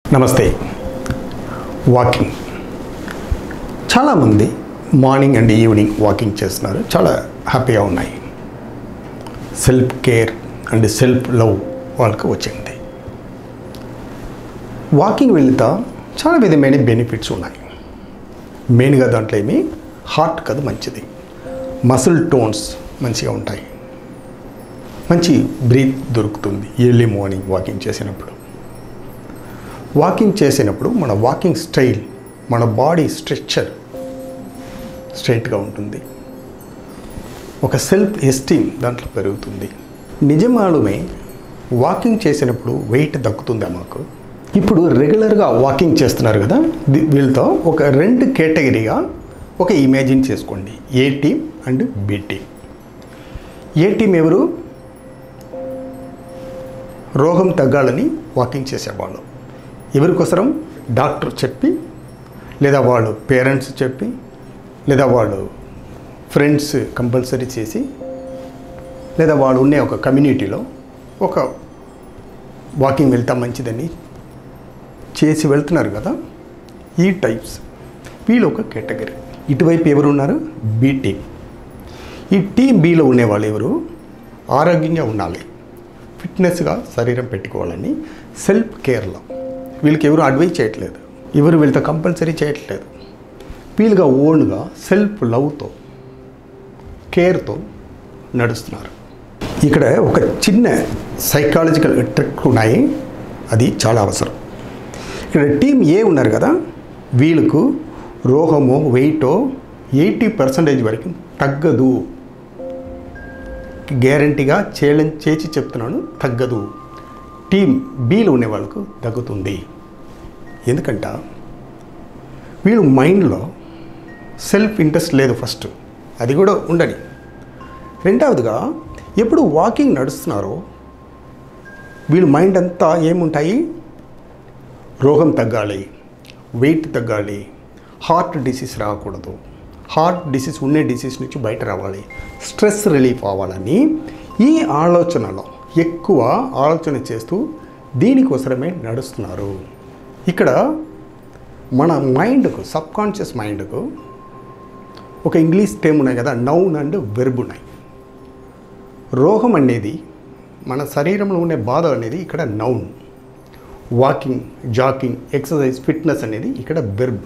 నమస్తే వాకింగ్ చాలామంది morning and evening walking చేస్తున్నారు చాలా హ్యాపీగా ఉన్నాయి self care and self love వాళ్ళకి వచ్చింది వాకింగ్ వెళ్తా చాలా విధమైన బెనిఫిట్స్ ఉన్నాయి మెయిన్గా దాంట్లో ఏమి హార్ట్ కదా మంచిది మసిల్ టోన్స్ మంచిగా ఉంటాయి మంచి బ్రీత్ దొరుకుతుంది ఎర్లీ మార్నింగ్ వాకింగ్ చేసినప్పుడు వాకింగ్ చేసినప్పుడు మన వాకింగ్ స్టైల్ మన బాడీ స్ట్రక్చర్ స్ట్రైట్గా ఉంటుంది ఒక సెల్ఫ్ ఎస్టీమ్ దాంట్లో పెరుగుతుంది నిజమాలుమే వాకింగ్ చేసినప్పుడు వెయిట్ దక్కుతుందా మాకు ఇప్పుడు రెగ్యులర్గా వాకింగ్ చేస్తున్నారు కదా ది- వీళ్ళతో ఒక రెండు కేటగిరీగా ఒక ఇమాజిన్ చేసుకోండి A team and B team A team ఎవరు రోగం తగ్గాలని వాకింగ్ చేసేవాళ్ళు ఎవరికోసరం డాక్టర్ చెప్పి లేదా వాళ్ళు పేరెంట్స్ చెప్పి లేదా వాళ్ళు ఫ్రెండ్స్ కంపల్సరీ చేసి లేదా వాళ్ళు ఉండే ఒక కమ్యూనిటీలో ఒక వాకింగ్ వెళ్తా మంచిదని చేసి వెళ్తున్నారు కదా ఈ టైప్స్ వీళ్ళు ఒక కేటగిరీ ఇటువైపు ఎవరు ఉన్నారు బి టీం ఈ టీం బిలో ఉండేవాళ్ళు ఎవరు ఆరోగ్యంగా ఉండాలి ఫిట్నెస్గా శరీరం పెట్టుకోవాలని సెల్ఫ్ కేర్లో వీళ్ళకి ఎవరు అడ్వైజ్ చేయట్లేదు ఎవరు వీళ్ళతో కంపల్సరీ చేయట్లేదు వీళ్ళుగా ఓన్గా సెల్ఫ్ లవ్తో కేర్తో నడుస్తున్నారు ఇక్కడ ఒక చిన్న సైకాలజికల్ ట్రిక్ ఉన్నాయి అది చాలా అవసరం ఇక్కడ టీం ఏ ఉన్నారు కదా వీళ్ళకు రోగమో వెయిటో ఎయిటీ పర్సెంటేజ్ వరకు తగ్గదు గ్యారంటీగా చేయాలని చేసి చెప్తున్నాను తగ్గదు టీం బీలో ఉండే వాళ్ళకు తగ్గుతుంది ఎందుకంట వీళ్ళు మైండ్లో సెల్ఫ్ ఇంట్రెస్ట్ లేదు ఫస్ట్ అది కూడా ఉండని రెండవదిగా ఎప్పుడు వాకింగ్ నడుస్తున్నారో వీళ్ళ మైండ్ అంతా ఏముంటాయి రోగం తగ్గాలి వెయిట్ తగ్గాలి హార్ట్ డిసీజ్ రాకూడదు హార్ట్ డిసీజ్ ఉండే డిసీజ్ నుంచి బయట రావాలి స్ట్రెస్ రిలీఫ్ అవ్వాలని ఈ ఆలోచనలో ఎక్కువ ఆలోచన చేస్తూ దీనికోసమే నడుస్తున్నారు ఇక్కడ మన మైండ్కు సబ్ కాన్షియస్ మైండ్కు ఒక ఇంగ్లీష్ టేమ్ ఉన్నాయి కదా నౌన్ అండ్ వెర్బ్ ఉన్నాయి రోగం అనేది మన శరీరంలో ఉండే బాధ అనేది ఇక్కడ noun walking jogging exercise fitness అనేది ఇక్కడ వెర్బ్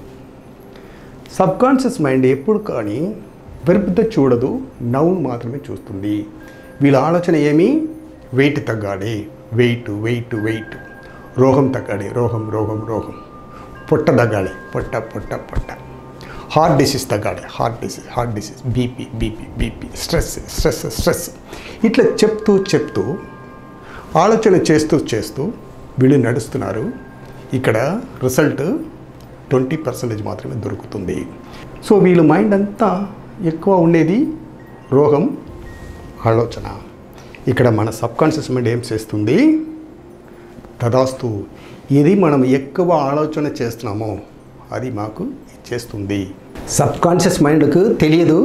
సబ్ కాన్షియస్ మైండ్ ఎప్పుడు కానీ వెర్బ్తో చూడదు నౌన్ మాత్రమే చూస్తుంది వీళ్ళ ఆలోచన ఏమి వెయిట్ తగ్గాలి వెయిట్ వెయిట్ వెయిట్ రోగం తగ్గాలి రోగం రోగం రోగం పొట్ట తగ్గాలి పొట్ట పొట్ట పొట్ట హార్ట్ డిసీజ్ తగ్గాలి heart disease heart disease BP BP BP stress stress stress ఇట్లా చెప్తూ చెప్తూ ఆలోచన చేస్తూ చేస్తూ వీళ్ళు నడుస్తున్నారు ఇక్కడ రిజల్ట్ ట్వంటీ పర్సెంటేజ్ మాత్రమే దొరుకుతుంది సో వీళ్ళ మైండ్ అంతా ఎక్కువ ఉండేది రోగం ఆలోచన ఇక్కడ మన సబ్ కాన్షియస్ మైండ్ ఏం చేస్తుంది తదాస్తు ఇది మనం ఎక్కువ ఆలోచన చేస్తున్నామో అది మాకు చేస్తుంది సబ్ కాన్షియస్ మైండ్కు తెలియదు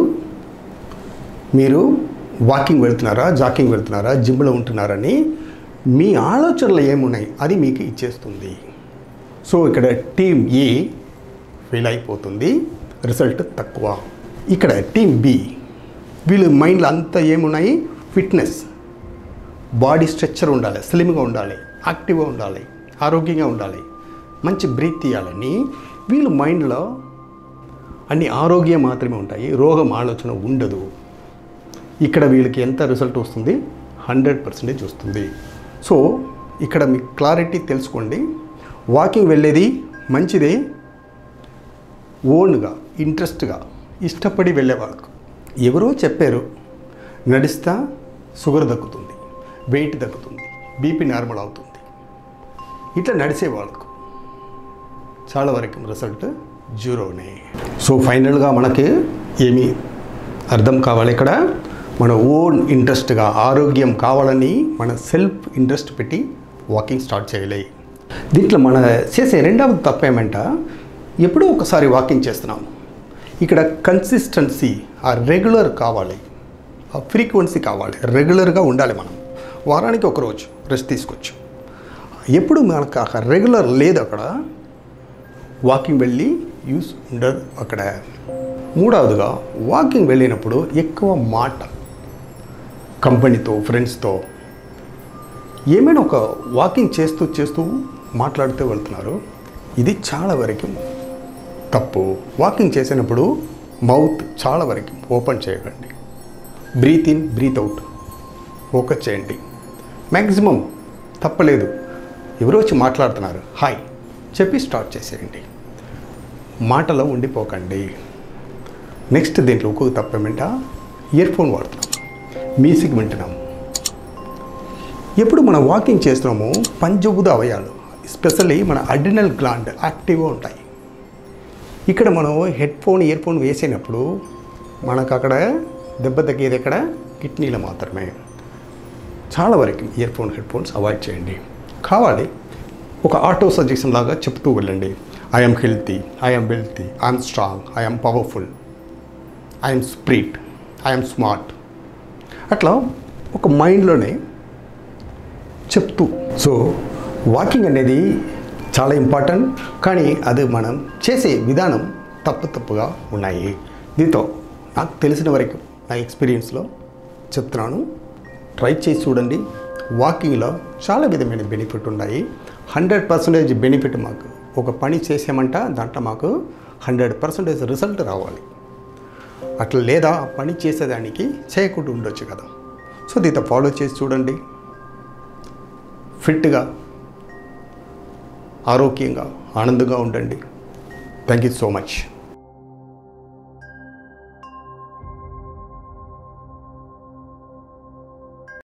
మీరు వాకింగ్ వెళ్తున్నారా జాకింగ్ వెళ్తున్నారా జిమ్లో ఉంటున్నారని మీ ఆలోచనలు ఏమున్నాయి అది మీకు ఇచ్చేస్తుంది సో ఇక్కడ టీమ్ ఏ ఫెయిల్ అయిపోతుంది రిజల్ట్ తక్కువ ఇక్కడ టీమ్ బి వీళ్ళ మైండ్లో అంతా ఏమున్నాయి ఫిట్నెస్ బాడీ స్ట్రక్చర్ ఉండాలి స్లిమ్గా ఉండాలి యాక్టివ్గా ఉండాలి ఆరోగ్యంగా ఉండాలి మంచి బ్రీత్ తీయాలని వీళ్ళ మైండ్లో అన్ని ఆరోగ్యం మాత్రమే ఉంటాయి రోగం ఆలోచన ఉండదు ఇక్కడ వీళ్ళకి ఎంత రిజల్ట్ వస్తుంది హండ్రెడ్ పర్సెంటేజ్ వస్తుంది సో ఇక్కడ మీకు క్లారిటీ తెలుసుకోండి వాకింగ్ వెళ్ళేది మంచిదే ఓన్గా ఇంట్రెస్ట్గా ఇష్టపడి వెళ్ళే వాళ్ళకు ఎవరో చెప్పారు నడిస్తా షుగర్ తగ్గుతుంది వెయిట్ తగ్గుతుంది బీపీ నార్మల్ అవుతుంది ఇట్లా నడిచే వాళ్ళకు చాలా వరకు రిజల్ట్ జీరోనే సో ఫైనల్గా మనకి ఏమి అర్థం కావాలి ఇక్కడ మన ఓన్ ఇంట్రెస్ట్గా ఆరోగ్యం కావాలని మన సెల్ఫ్ ఇంట్రెస్ట్ పెట్టి వాకింగ్ స్టార్ట్ చేయలే దీంట్లో మన చేసే రెండవ తప్పు ఏమంట ఎప్పుడో ఒకసారి వాకింగ్ చేస్తున్నాం ఇక్కడ కన్సిస్టెన్సీ ఆ రెగ్యులర్ కావాలి ఆ ఫ్రీక్వెన్సీ కావాలి రెగ్యులర్గా ఉండాలి మనం వారానికి ఒక రోజు రెస్ట్ తీసుకోవచ్చు ఎప్పుడు మనకు అక్కడ రెగ్యులర్ లేదు అక్కడ వాకింగ్ వెళ్ళి యూస్ ఉండదు అక్కడ మూడవదిగా వాకింగ్ వెళ్ళినప్పుడు ఎక్కువ మాట కంపెనీతో ఫ్రెండ్స్తో ఏమైనా ఒక వాకింగ్ చేస్తూ చేస్తూ మాట్లాడుతూ వెళ్తున్నారు ఇది చాలా వరకు తప్పు వాకింగ్ చేసినప్పుడు మౌత్ చాలా వరకు ఓపెన్ చేయకండి breathe in breathe out focus చేయండి మ్యాక్సిమం తప్పలేదు ఎవరో వచ్చి మాట్లాడుతున్నారు హాయ్ చెప్పి స్టార్ట్ చేసేయండి మాటలో ఉండిపోకండి నెక్స్ట్ దీంట్లో ఒక్కొక్క తప్పేమంట ఇయర్ ఫోన్ వాడుతున్నాం మ్యూజిక్ వింటున్నాం ఎప్పుడు మనం వాకింగ్ చేస్తున్నామో పంచబుధ అవయాలు ఎస్పెషల్లీ మన అడినల్ గ్లాండ్ యాక్టివ్గా ఉంటాయి ఇక్కడ మనం హెడ్ ఫోన్ ఇయర్ ఫోన్ వేసినప్పుడు మనకు అక్కడ దెబ్బ తగ్గేది ఎక్కడ కిడ్నీలో మాత్రమే చాలా వరకు earphone headphones avoid చేయండి కావాలి ఒక ఆటో సజెషన్ లాగా చెప్తూ వెళ్ళండి I'm healthy I'm wealthy I'm strong I'm powerful I'm spirit I'm smart అట్లా ఒక మైండ్లోనే చెప్తూ సో వాకింగ్ అనేది చాలా ఇంపార్టెంట్ కానీ అది మనం చేసే విధానం తప్పు తప్పుగా ఉన్నాయి దీంతో నాకు తెలిసిన వరకు నా ఎక్స్పీరియన్స్లో చెప్తున్నాను ట్రై చేసి చూడండి వాకింగ్లో చాలా విధమైన బెనిఫిట్ ఉన్నాయి హండ్రెడ్ పర్సెంటేజ్ బెనిఫిట్ మాకు ఒక పని చేసామంట దాంట్లో మాకు హండ్రెడ్ పర్సెంటేజ్ రిజల్ట్ రావాలి అట్లా లేదా ఆ పని చేసేదానికి చేయకుండా ఉండొచ్చు కదా సో దీంతో ఫాలో చేసి చూడండి ఫిట్గా ఆరోగ్యంగా ఆనందంగా ఉండండి థ్యాంక్ యూ సో మచ్